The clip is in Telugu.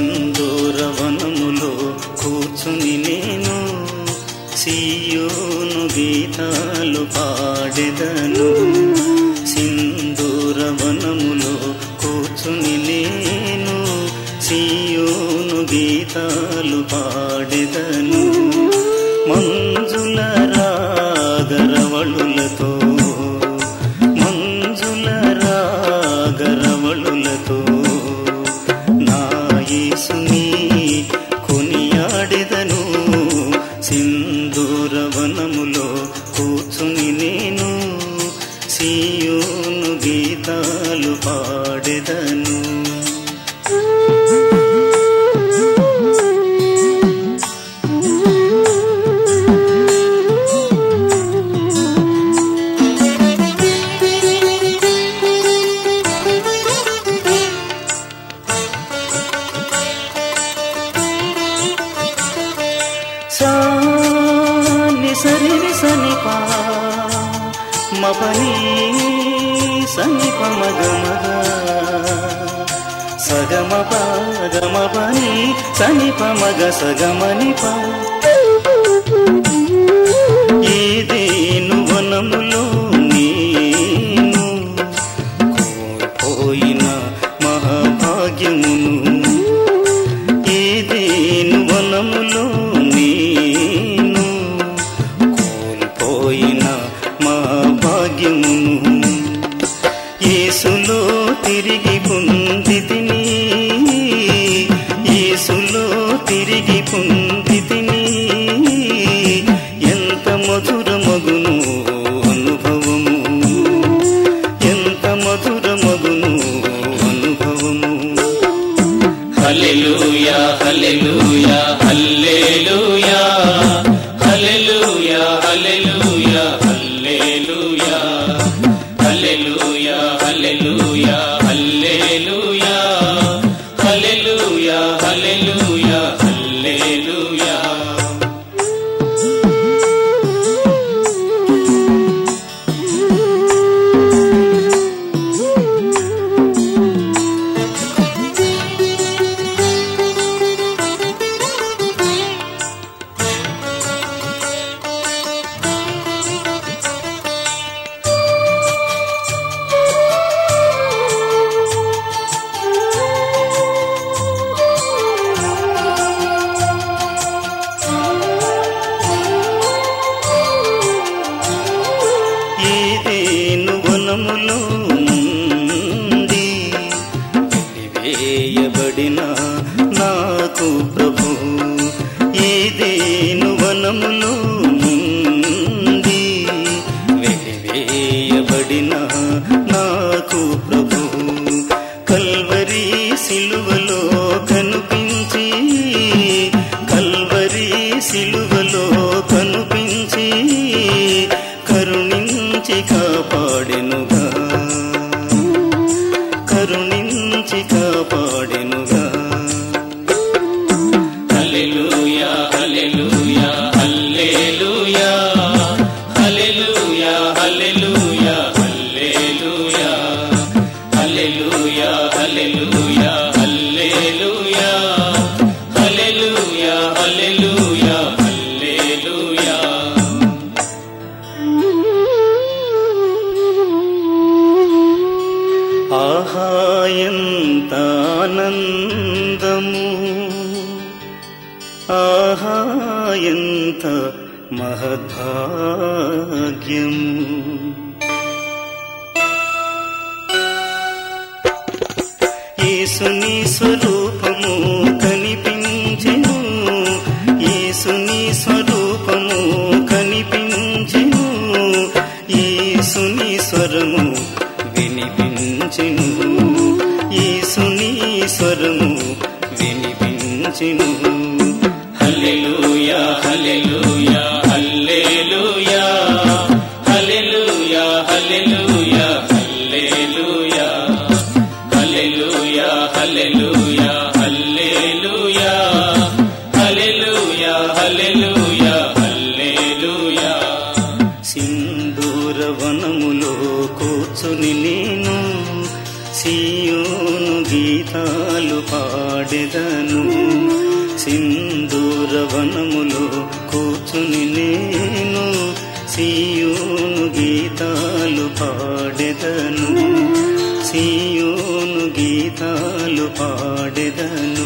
సింధూరవనములో కూర్చుని నేను సీయోను గీతాలు పాడెదను సింధూరవనములో కూర్చుని నేను సీయోను గీతాలు పాడెదను మంజుల రాగరవళులతో మంజుల రాగరవళులతో నా యేసుని కొనియాడెదను సింధూరవనములో కూర్చుని నేను సీయోను గీతాలు పాడెదను సాని సరి సనిపా మపని సనిప మగ మగ సగమ గమ పని సనిప మగ సగమని పా ఏదేను వనములో నేను కోల్పోయిన మహాభాగ్యమును ఏదేను వనములో నేను కోల్పోయిన మా భాగ్యమును యేసులో తిరిగి పొందితిని యేసులో తిరిగి పొందితిని ఎంత మధుర మగును అనుభవము ఎంత మధుర మగును అనుభవము హల్లెలూయా హల్లెలూయా హల్లెలూయా హల్లెలూయా హల్లెలూయా హల్లెలూయా హల్లెలూయా హల్లెలూయా హల్లెలూయా హల్లెలూయా హల్లెలూయా హల్లెలూయా ఏదేను వనములో నుండి వేయబడిన నాకు ప్రభు ఏదేను వనములో నుండి వెలివేయబడిన నాకు ప్రభు కల్వరి సిలువలో కనిపించి కల్వరి సిలువలో కనిపించి కరుణించి కాపాడెనుగా కరుణించి కాపాడెనుగా హల్లెలూయా హల్లెలూయా హల్లెలూయా హల్లెలూయా హల్లెలూయా హల్లెలూయా హల్లెలూయా హల్లెలూయా హల్లెలూయా హల్లెలూయా హల్లెలూయా హల్లెలూయా ఆహా ఎంత ఆనందము ఆహా ఎంత మహద్భాగ్యము యేసుని స్వరూపము కనిపించెను యేసుని స్వరూపము కనిపించెను యేసుని స్వరము వినిపించెను యేసుని స్వరము వినిపించెను హల్లెలూయా హల్లెలూయా హల్లెలూయా హల్లెలూయా హల్లెలూయా హల్లెలూయా హల్లెలూయా హల్లెలూయా హల్లెలూయా హల్లెలూయా హల్లెలూయా హల్లెలూయా సింధూరవనములో కూర్చుని నేను సీయోను గీతాలు పాడెదను పాడెదను సింధూర వనములో కూర్చుని నేను సీయోను గీతాలు పాడెదను సీయోను గీతాలు పాడెదను